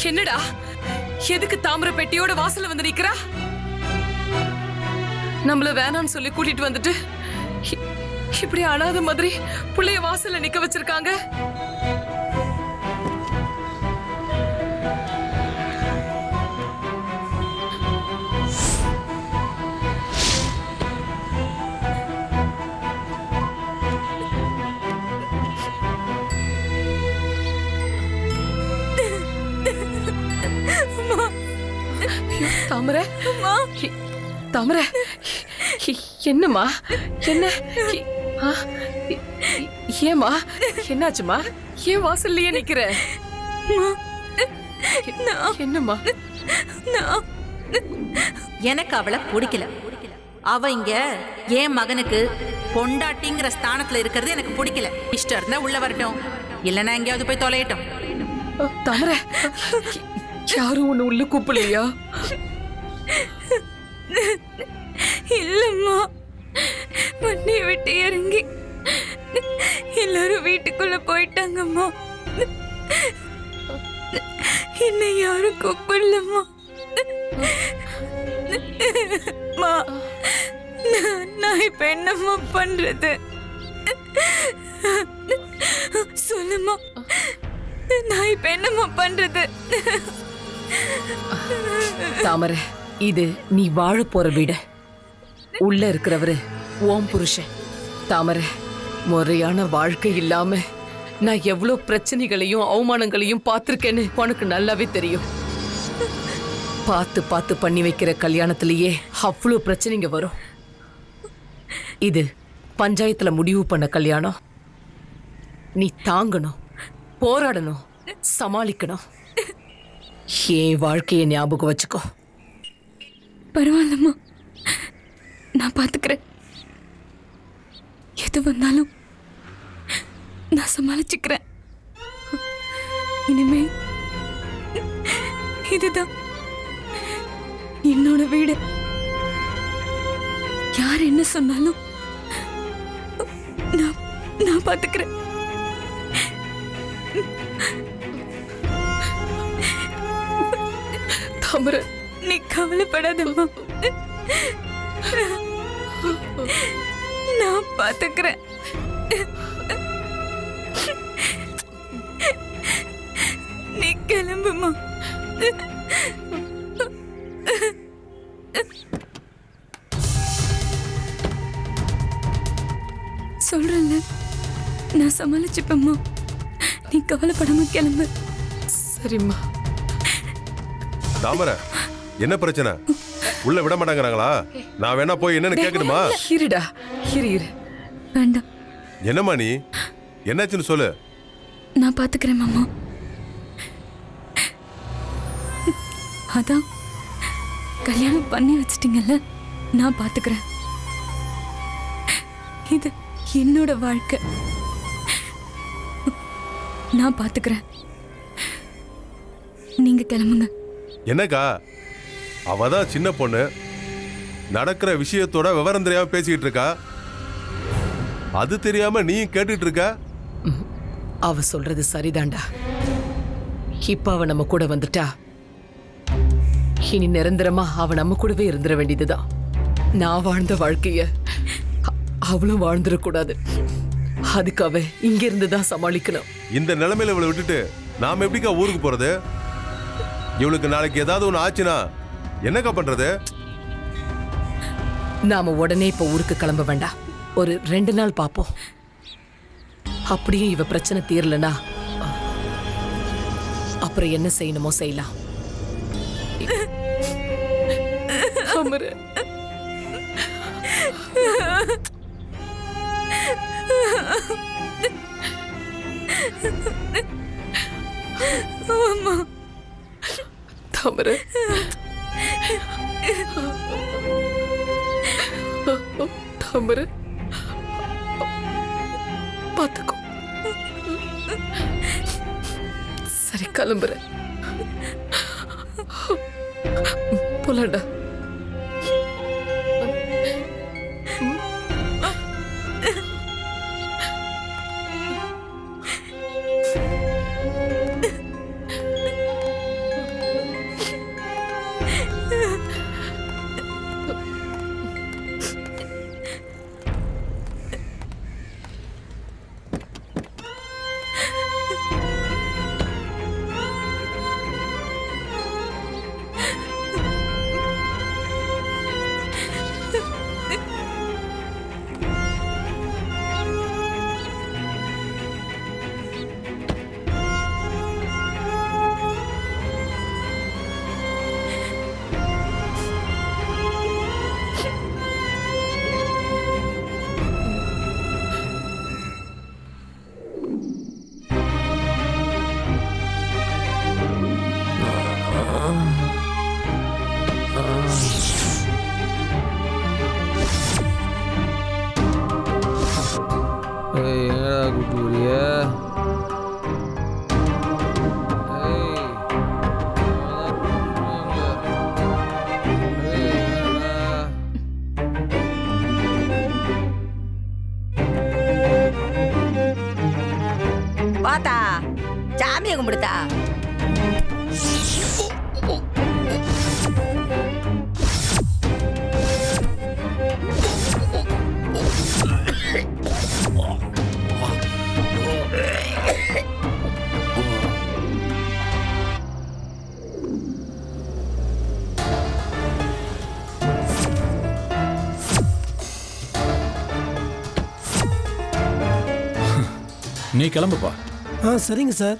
என்னடா எதுக்கு தாமிர பெட்டியோட வாசல்ல வந்து நிக்கிறா நம்மள வேணாம்னு சொல்லி கூட்டிட்டு வந்துட்டு இ- இப்படி அனாத மாதிரி புள்ளைய வாசல்ல நிக்க வச்சிருக்காங்க ஐயோ, தாமரை இ- தாமரை இ- என்னம்மா என்ன இ- ஆ, இ- இ- ஏம்மா என்னாச்சுமா ஏன் வாசல்லயே நிக்கிற எ- என்னம்மா எனக்கு அவளை பிடிக்கல அவ இங்க என் மகனுக்கு பொண்டாட்டிங்கிற ஸ்தானத்துல இருக்கிறது எனக்கு பிடிக்கல இஷ்டம் இருந்தா உள்ள வரட்டும் இல்லைன்னா எங்கேயாவது போய் தொலையட்டும் தாமரை இ- யாரும் உன்னை உள்ள கூப்பிடலையா இல்லம்மா வண்டியை விட்டு இறங்கி எல்லாரும் வீட்டுக்குள்ள போயிட்டாங்கம்மா என்னை யாரும் கூப்பிடலம்மா அம்மா, நான் நான் இப்ப என்னம்மா பண்றது சொல்லுமா நான் இப்ப என்னம்மா பண்றது தாமரை இது நீ வாழ போற வீடு உள்ள இருக்கிறவரு ஓம் புருஷன் தாமரை முறையான வாழ்க்கை இல்லாம நான் எவ்வளவு பிரச்சனைகளையும் அவமானங்களையும் பார்த்திருக்கேன்னு உனக்கு நல்லாவே தெரியும் பார்த்து பார்த்து பண்ணி வைக்கிற கல்யாணத்திலேயே அவ்வளோ பிரச்சனைங்க வரும் இது பஞ்சாயத்துல முடிவு பண்ண கல்யாணம் நீ தாங்கணும் போராடணும் சமாளிக்கணும் என் வாழ்க்கையை ஞாபகம் வச்சுக்கோ பரவாயில்லம்மா நான் பாத்துக்கிறேன் எது வந்தாலும் நான் சமாளிச்சுக்கிறேன் இனிமே இதுதான் என்னோட வீடு யார் என்ன சொன்னாலும் நான் நான் பாத்துக்கிறேன் தாமரை நீ கவலைப்படாதம்மா நான் பாத்துக்கிறேன் நீ கிளம்புமா சொல்றேன்ல நான் சமாளிச்சுப்பேம்மா நீ கவலைப்படாம கிளம்பு சரிம்மா தாமரை என்ன பிரச்சனை உள்ள விட மாட்டாங்கறாங்களா நான் வேணா போய் என்னன்னு கேட்கணுமா இருடா இரு இரு வேண்டாம் என்னம்மா நீ என்னாச்சுன்னு சொல்லு நான் பாத்துக்கிறேன் மாமா அதான் கல்யாணம் பண்ணி வச்சிட்டீங்கல்ல நான் பாத்துக்கிறேன் இது என்னோட வாழ்க்கை நான் பாத்துக்கிறேன் நீங்க கிளம்புங்க என்னக்கா அவ தான் சின்ன பொண்ணு நடக்கிற விஷயத்தோட விவரம் தெரியாம பேசிக்கிட்டு இருக்கா அது தெரியாம நீயும் கேட்டுட்டு இருக்க அவ சொல்றது சரிதான்டா இப்ப அவ நம்ம கூட வந்துட்டா இனி நிரந்தரமா அவ நம்ம கூடவே இருந்துட வேண்டியதுதான் நான் வாழ்ந்த வாழ்க்கைய அ- அவளும் வாழ்ந்துடக்கூடாது அதுக்கு அவ இங்க இருந்து தான் சமாளிக்கணும் இந்த நிலைமையில இவளை விட்டுட்டு நாம எப்படிக்கா ஊருக்கு போறது இவளுக்கு நாளைக்கு ஏதாவது ஒண்ணு ஆச்சுன்னா என்னக்கா பண்றது நாம உடனே இப்ப ஊருக்கு கிளம்ப வேண்டாம் ஒரு ரெண்டு நாள் பாப்போம் அப்படியே இவ பிரச்சனை தீரலனா அ- அப்புறம் என்ன செய்யணுமோ செய்யலாம் அமரு தாமரை தாமரை பார்த்துக்கோ சரி கிளம்புறேன் போலாண்டா வாத்தா சாமியை கும்பிடுத்தா நீ கிளம்புப்பா ஆ சரிங்க சார்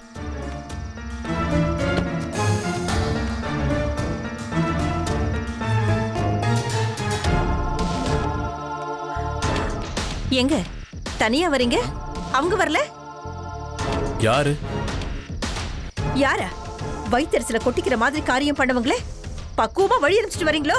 எங்க தனியா வரீங்க அவங்க வரல யாரு யாரா வயித்தரிசில கொட்டிக்கிற மாதிரி காரியம் பண்ணவங்களே பக்குவமா வழி அனுப்பிச்சிட்டு வரீங்களோ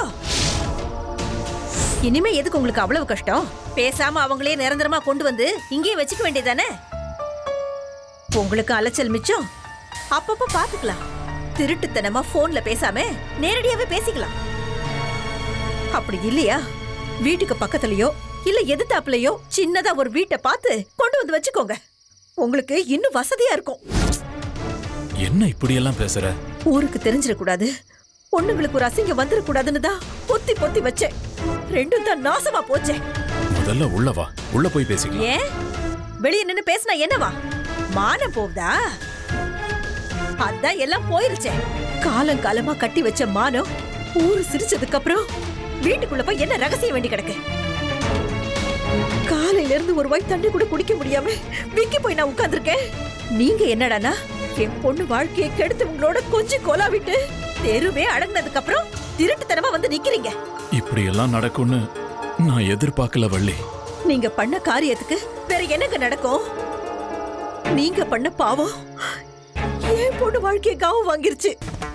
இனிமே எதுக்கு உங்களுக்கு அவ்வளவு கஷ்டம் பேசாம அவங்களே நிரந்தரமா கொண்டு வந்து இங்கேயே வச்சுக்க வேண்டியதானே உங்களுக்கு அலைச்சல் மிச்சம் அப்பப்ப பாத்துக்கலாம் திருட்டுத்தனமா போன்ல பேசாம நேரடியாவே பேசிக்கலாம் அப்படி இல்லையா வீட்டுக்கு பக்கத்துலயோ இல்ல எதிர்த்தாப்புலயோ சின்னதா ஒரு வீட்டை பார்த்து கொண்டு வந்து வச்சுக்கோங்க உங்களுக்கு இன்னும் வசதியா இருக்கும் என்ன இப்படியெல்லாம் பேசுற ஊருக்கு தெரிஞ்சிடக்கூடாது பொண்ணுங்களுக்கு ஒரு அசிங்கம் வந்துடக்கூடாதுன்னு தான் பொத்தி பொத்தி வச்சேன் ரெண்டும் தான் நாசமா போச்சே முதல்ல உள்ள வா உள்ள போய் பேசிக்கலாம் ஏன் வெளிய நின்னு பேசினா என்னவா மானம் போகுதா அதான் எல்லாம் போயிருச்சே காலம் காலமா கட்டி வச்ச மானம் ஊரு சிரிச்சதுக்கு அப்புறம் வீட்டுக்குள்ள போய் என்ன ரகசியம் வேண்டி கிடக்கு காலையில இருந்து ஒரு வாய் தண்ணி கூட குடிக்க முடியாம விக்கி போய் நான் உட்கார்ந்திருக்கேன் நீங்க என்னடானா என் பொண்ணு வாழ்க்கையை கெடுத்து உங்களோட கொஞ்சம் கொலாவிட்டு தெருவே அடங்கினதுக்கு அப்புறம் திருட்டுத்தனமா வந்து நிக்கிறீங்க இப்படியெல்லாம் நடக்கும்னு நான் எதிர்பார்க்கல வள்ளி நீங்க பண்ண காரியத்துக்கு வேற என்னங்க நடக்கும் நீங்க பண்ண பாவம் என் பொண்ணு வாழ்க்கையை காவம் வாங்கிருச்சு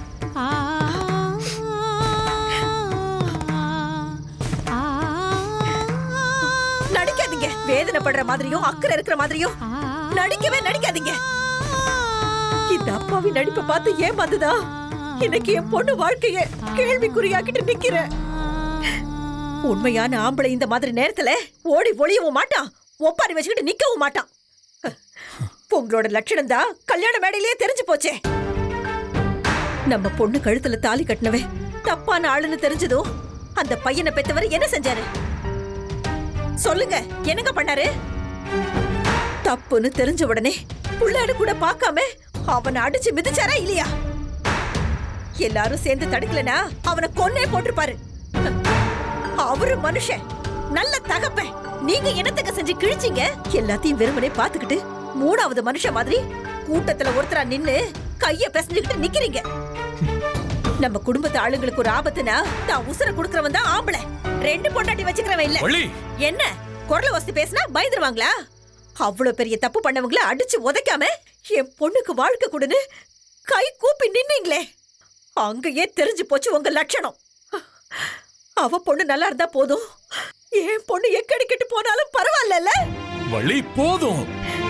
நடிக்காதீங்க வேதனைப்படுற மாதிரியும் அக்கறை இருக்கிற மாதிரியும் நடிக்கவே நடிக்காதீங்க இந்த அப்பாவி நடிப்பை பார்த்து ஏன் வந்துதா இன்னைக்கு என் பொண்ணு வாழ்க்கைய கேள்விக்குறியாக்கிட்டு நிக்கிறேன் உண்மையான ஆம்பளை இந்த மாதிரி நேரத்துல ஓடி ஒளியவும் மாட்டான் ஒப்பாரி வச்சுக்கிட்டு நிக்கவும் மாட்டான் உங்களோட லட்சணம் தான் கல்யாண மேடையிலேயே தெரிஞ்சு போச்சே நம்ம பொண்ணு கழுத்துல தாலி கட்டினவன் தப்பான ஆளுன்னு தெரிஞ்சதும் அந்த பையனை பெத்தவர் என்ன செஞ்சாரு சொல்லுங்க என்னங்க பண்ணாரு தப்புன்னு தெரிஞ்ச உடனே புள்ளாடு கூட பார்க்காம அவனை அடிச்சு மிதிச்சாரா இல்லையா எல்லாரும் சேர்ந்து தடுக்கலனா அவனை கொன்னே போட்டிருப்பாரு அவரு மனுஷன் நல்ல தகப்பன் நீங்க என்னத்துக்கு செஞ்சு கிழிச்சீங்க எல்லாத்தையும் வெறுமனே பாத்துக்கிட்டு மூணாவது மனுஷன் மாதிரி கூட்டத்துல ஒருத்தரா நின்னு கைய பிசைஞ்சுக்கிட்டு நிக்கிறீங்க நம்ம குடும்பத்து ஆளுங்களுக்கு ஒரு ஆபத்துனா தான் உசுர குடுக்கறவன் தான் ஆம்பளை ரெண்டு பொண்டாட்டி வச்சுக்கிறவன் இல்ல வள்ளி என்ன குரல வசதி பேசினா பயந்துருவாங்களா அவ்வளவு பெரிய தப்பு பண்ணவங்கள அடிச்சு உதைக்காம என் பொண்ணுக்கு வாழ்க்கை கொடுன்னு கை கூப்பி நின்னீங்களே அங்கேயே தெரிஞ்சு போச்சு உங்க லட்சணம் அவ பொண்ணு நல்லா இருந்தா போதும் என் பொண்ணு எக்கடிக்கிட்டு போனாலும் பரவாயில்ல வள்ளி போதும்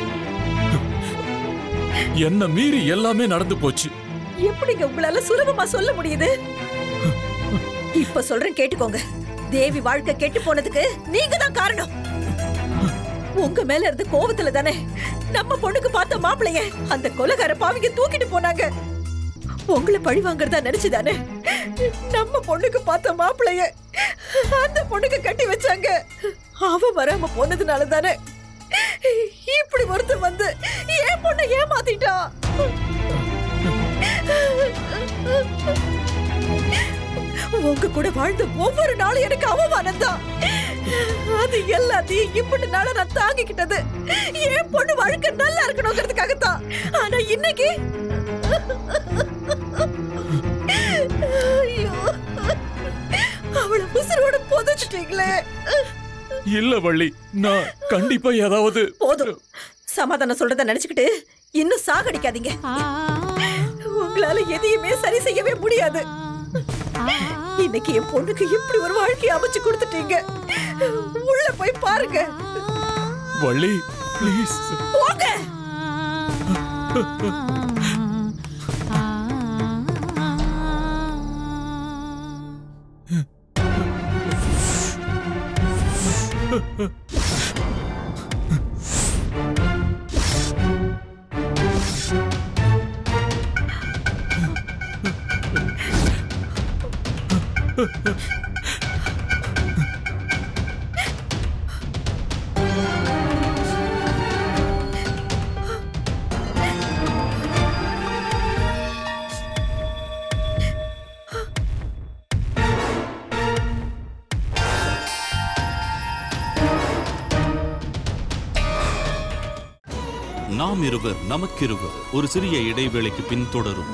என்ன மீறி எல்லாமே நடந்து போச்சு எப்படிங்க உங்களால சுலபமா சொல்ல முடியுது இப்ப சொல்றேன் கேட்டுக்கோங்க தேவி வாழ்க்கை கெட்டு போனதுக்கு நீங்க தான் காரணம் உங்க மேல இருந்த கோவத்துல தானே நம்ம பொண்ணுக்கு பார்த்த மாப்பிளைய அந்த கொலகார பாவிங்க தூக்கிட்டு போனாங்க உங்களை பழி வாங்குறதா நினைச்சுதானே நம்ம பொண்ணுக்கு பார்த்த மாப்பிளைய அந்த பொண்ணுக்கு கட்டி வச்சாங்க அவ வராம போனதுனால தானே இப்படி ஒருத்தன் வந்து ஏன் பொண்ணை ஏமாத்திட்டான் உங்க கூட வாழ்ந்த ஒவ்வொரு நாளும் எனக்கு அவமானம் தான் அது எல்லாத்தையும் இப்படி நாள நான் தாங்கிக்கிட்டது என் பொண்ணு வாழ்க்கை நல்லா இருக்கணுங்கிறதுக்காக தான் ஆனா இன்னைக்கு ஐயோ அவளை உசுரோட புதைச்சிட்டீங்களே இல்ல வள்ளி நான் கண்டிப்பா ஏதாவது போதும் சமாதானம் சொல்றத நினைச்சுக்கிட்டு இன்னும் சாகடிக்காதீங்க உங்களால எதையுமே சரி செய்யவே முடியாது இன்னைக்கு என் பொண்ணுக்கு இப்படி ஒரு வாழ்க்கையை அமைச்சு கொடுத்துட்டீங்க உள்ள போய் பாருங்க வள்ளி ப்ளீஸ் போங்க நாம் இருவர் நமக்கிருவர் ஒரு சிறிய இடைவேளைக்கு பின் தொடரும்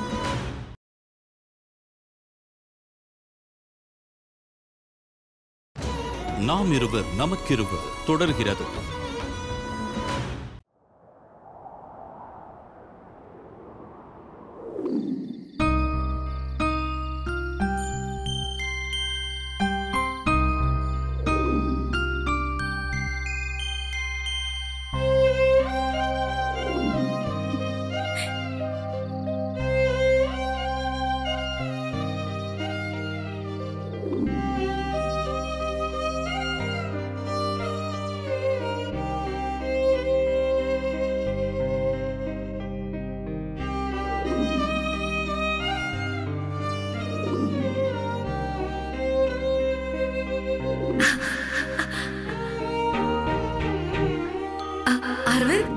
நாம் இருவர் நமக்கிருவர் தொடர்கிறது அரவிந்த்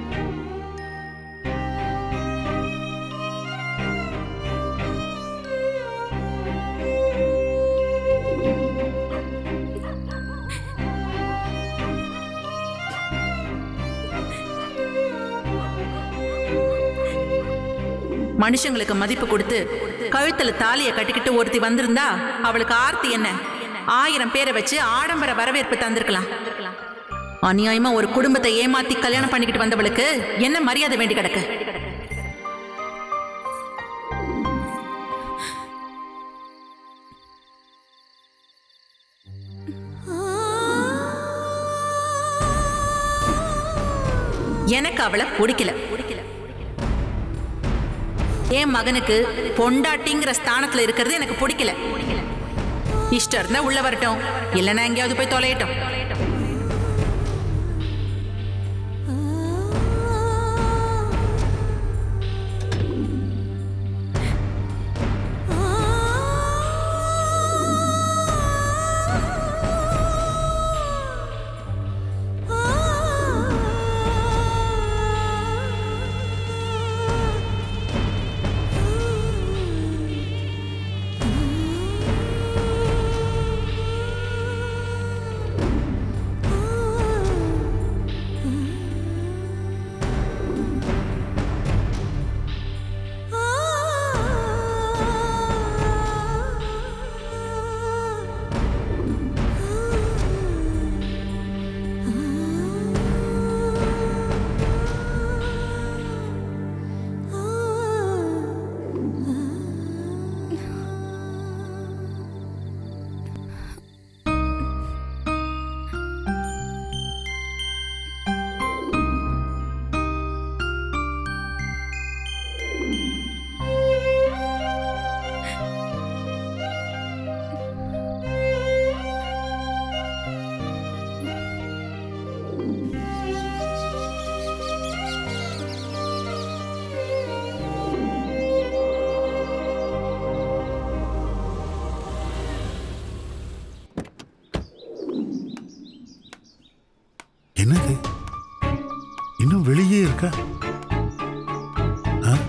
மனுஷங்களுக்கு மதிப்பு கொடுத்து கழுத்துல தாலிய கட்டிக்கிட்டு ஒருத்தி வந்திருந்தா அவளுக்கு ஆர்த்தி என்ன ஆயிரம் பேரை வச்சு ஆடம்பர வரவேற்பு தந்திருக்கலாம் அநியாயமா ஒரு குடும்பத்தை ஏமாத்தி கல்யாணம் பண்ணிக்கிட்டு வந்தவளுக்கு என்ன மரியாதை வேண்டி கிடக்கு எனக்கு அவளை பிடிக்கல என் மகனுக்கு பொண்டாட்டிங்கிற ஸ்தானத்துல இருக்கிறது எனக்கு பிடிக்கல இஷ்டம் இருந்தா உள்ள வரட்டும் இல்லைன்னா எங்கேயாவது போய் தொலையட்டும் என்னது இன்னும் வெளியே இருக்கா ஆ?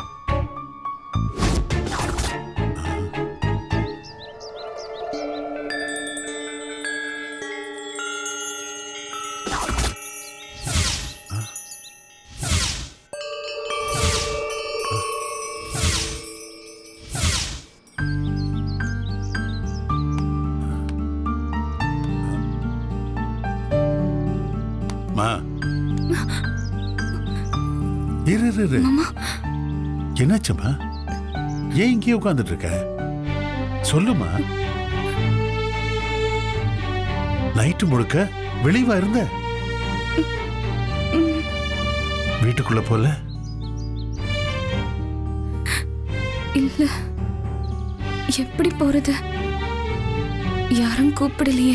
மா இரு இரு, இரு என்னாச்சும்மா ஏன் இங்கேயே உட்காந்துட்டு இருக்க சொல்லுமா நைட்டு முழுக்க வெளிவா இருந்த வீட்டுக்குள்ள போல இல்ல எப்படி போறது யாரும் கூப்பிடலையே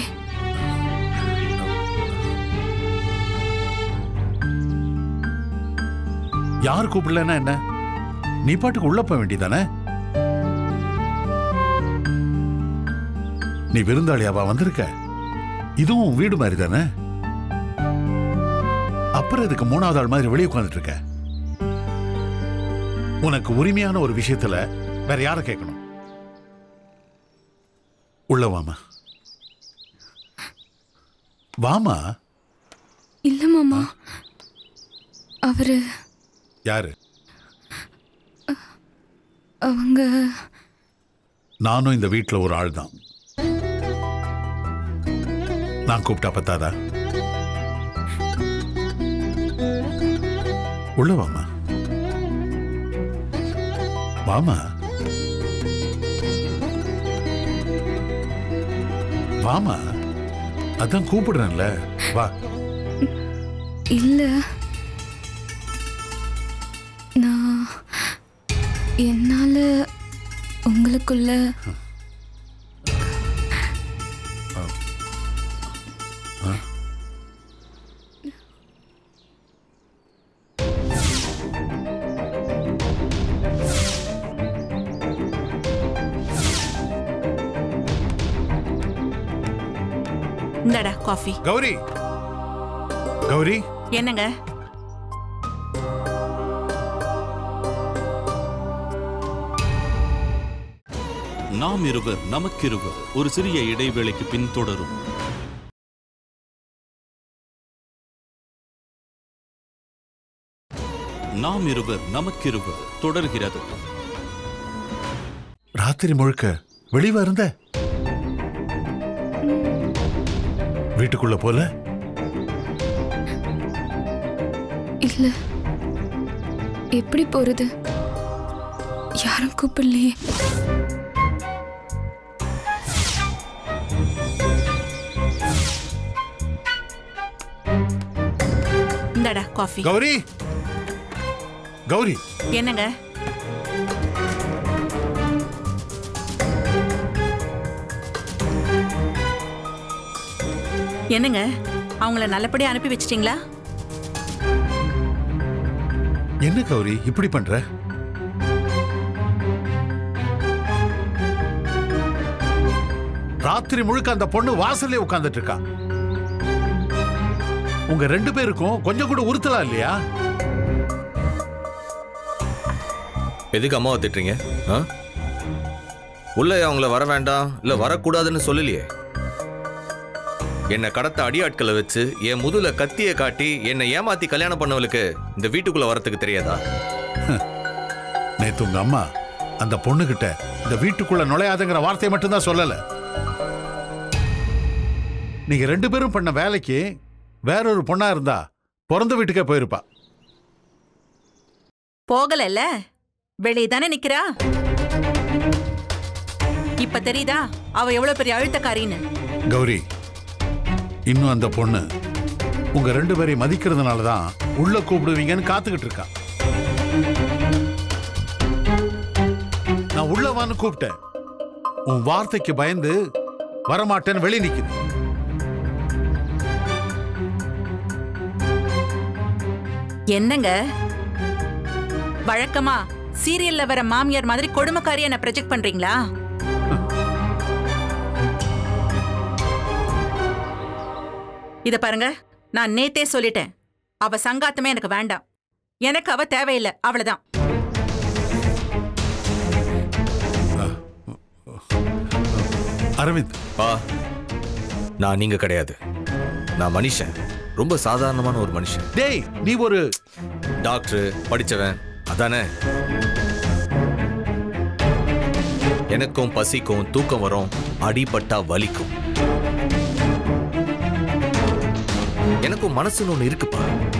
யார் கூப்பிடலன்னா என்ன நீ பாட்டுக்கு உள்ள போக வேண்டியதானே நீ விருந்தாளியாவா வந்திருக்க இதுவும் உன் வீடு மாதிரி தானே அப்புறம் இதுக்கு மூணாவது ஆள் மாதிரி வெளியே உட்கார்ந்துட்டு இருக்க உனக்கு உரிமையான ஒரு விஷயத்துல வேற யாரை கேட்கணும் உள்ள வாமா வாமா இல்ல மாமா அவரு யாரு அவங்க நானும் இந்த வீட்ல ஒரு ஆள் தான் நான் கூப்பிட்டா பத்தாதா உள்ள வாமா வாமா வாமா அதான் கூப்பிடுறேன்ல வா இல்ல நான் என்னால உங்களுக்குள்ள இந்தடா காஃபி கௌரி கௌரி என்னங்க நாம் இருவர் நமக்கிருவர் ஒரு சிறிய இடைவேளைக்கு பின் தொடரும் நாம் இருவர் நமக்கிருவர் தொடர்கிறது ராத்திரி முழுக்க வெளிவா இருந்த வீட்டுக்குள்ள போல இல்ல எப்படி போறது யாரும் கூப்பிடலையே இந்தடா காஃபி கௌரி கௌரி என்னங்க என்னங்க அவங்கள நல்லபடியா அனுப்பி வச்சிட்டீங்களா என்ன கௌரி இப்படி பண்ற ராத்திரி முழுக்க அந்த பொண்ணு வாசல்லே உட்கார்ந்துட்டு இருக்கா உங்க ரெண்டு பேருக்கும் கொஞ்சம் கூட உறுத்தலா இல்லையா எதுக்கு அம்மாவை திட்டுறீங்க ஆ உள்ளே அவங்கள வர வேண்டாம் இல்ல வரக்கூடாதுன்னு சொல்லலையே என்னை கடத்த அடியாட்களை வச்சு என் முதுல கத்தியை காட்டி என்னை ஏமாத்தி கல்யாணம் பண்ணவளுக்கு இந்த வீட்டுக்குள்ள வரத்துக்கு தெரியாதா நேத்து உங்க அம்மா அந்த பொண்ணுகிட்ட இந்த வீட்டுக்குள்ள நுழையாதுங்கிற வார்த்தையை மட்டும்தான் சொல்லல நீங்க ரெண்டு பேரும் பண்ண வேலைக்கு வேற ஒரு பொண்ணா இருந்தா பிறந்த வீட்டுக்கே போயிருப்பா போகலல்ல வெளியே தானே நிக்கிறா இப்ப தெரியுதா அவ எவ்வளவு பெரிய அழுத்தக்காரின்னு கௌரி இன்னும் அந்த பொண்ணு உங்க ரெண்டு பேரையும் மதிக்கிறதுனால தான் உள்ள கூப்பிடுவீங்கன்னு காத்துக்கிட்டு இருக்கா நான் உள்ள வான்னு கூப்பிட்டேன் உன் வார்த்தைக்கு பயந்து வரமாட்டேன்னு வெளியே நிக்குது என்னங்க வழக்கமா சீரியல்ல வர மாமியார் மாதிரி கொடுமைக்காரி என்ன ப்ரொஜெக்ட் பண்றீங்களா இத பாருங்க நான் நேத்தே சொல்லிட்டேன் அவ சங்காத்தமே எனக்கு வேண்டாம் எனக்கு அவ தேவையில்லை அவ்வளவுதான் அரவிந்த் பா நான் நீங்க கிடையாது நான் மனுஷன் ரொம்ப சாதாரணமான ஒரு மனுஷன் டேய் நீ ஒரு டாக்டர் படிச்சவன் அதானே எனக்கும் பசிக்கும் தூக்கம் வரும் அடிபட்டா வலிக்கும் எனக்கும் மனசுன்னு ஒண்ணு இருக்குப்பா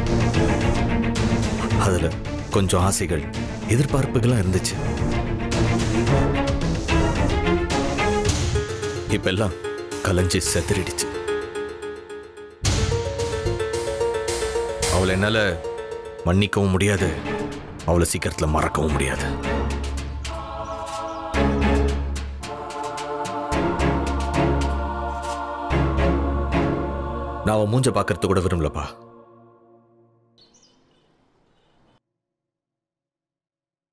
அதுல கொஞ்சம் ஆசைகள் எதிர்பார்ப்புகள்லாம் இருந்துச்சு இப்பெல்லாம் கலைஞ்சு செதறிடுச்சு அவளை என்னால மன்னிக்கவும் முடியாது அவளை சீக்கிரத்துல மறக்கவும் முடியாது நான் அவன் மூஞ்ச பார்க்கறது கூட விரும்பலப்பா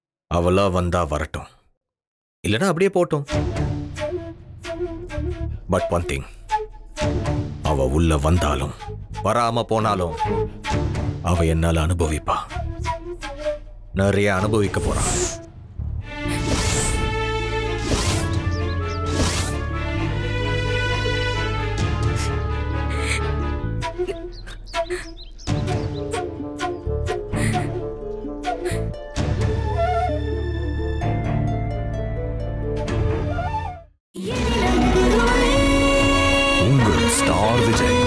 அவளா வந்தா வரட்டும் இல்லைன்னா அப்படியே போட்டும் பட் ஒன் திங் அவ உள்ள வந்தாலும் வராம போனாலும் அவ என்னால அனுபவிப்பா நிறைய அனுபவிக்க போறான் உங்கள் ஸ்டார் விஜய்